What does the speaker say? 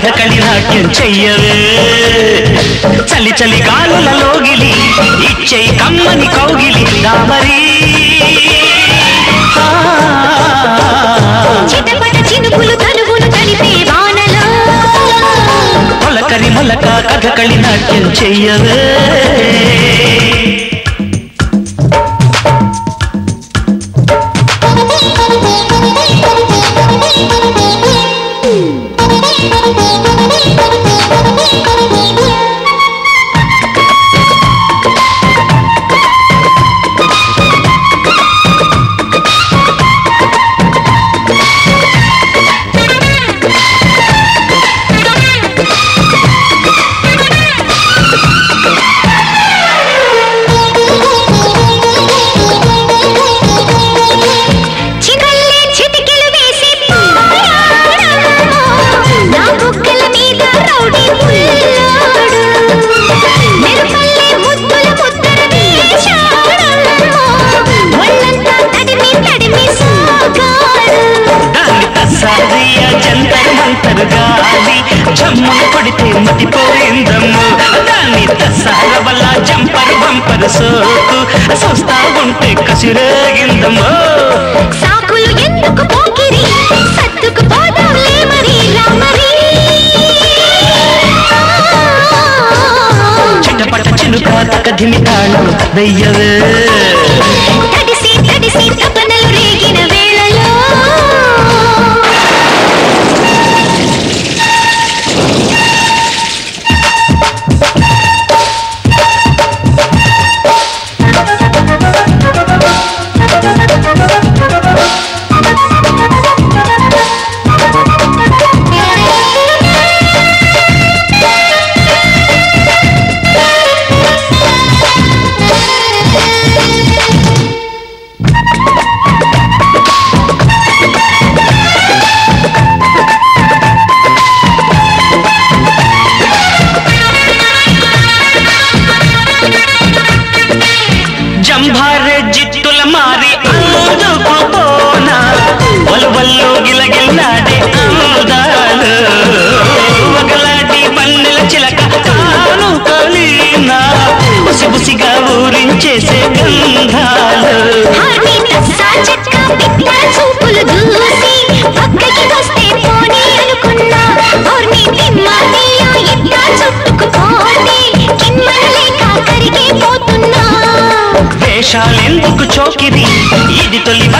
కథకళి నాట్యం చెయ్యవే చలి చలి గాలుల లోగిలి ఇచ్చే కమ్మని కౌగిలి దామరి ఆ, చిటపట చినుకులు తనువులు తడిపే వానలో మొలకరి మొలక కథకళి నాట్యం చెయ్యవే చిగల్లే చిటికెలు వేసి పోయాడు. నా బుగ్గల మీద రౌడీ పుల్లాడు. మెరుపల్లే ముద్దుల ముద్దర వేశాడు. ఒళ్ళంతా తడిమి తడిమి సాగాడు. దాన్ని తస్సాదియ జంతరు మంతరు గాలి జమ్మును కొడితే మతిపోయిందమ్ము దాన్ని తస్సార వల్ల జంపరు బంపరు సోకు చూస్తా ఉంటే కసిరేగిందమ్మో సాకులు ఎందుకు పోకిరి సత్తుకు పోదాంలే మరి రామరి చిటపట చినుక తకధిమి తాళం వెయ్యవే తడిసి తడిసి తపనలు రేగిన వేళలో జంభారె జిత్తుల మారి అందుకు పోనా వల్వల్లో గిలగిల్లాడే అందాలు ఒకలాంటి పన్నెల చిలక కాను కలినా బుసి బుసిగా ఊరించేసే గంధాలు హార్ని తస్సా చెక్క పిట్ట చూపులు దూసి పక్కకి వస్తే పోనీ అనుకున్నా ఓర్ని తిమ్మాటిలో ఇట్ట చుట్టుకుపోతే కిమ్మనలేక కరిగిపోతున్నా వేషాలెందుకు చోకిరి ఇది తొలి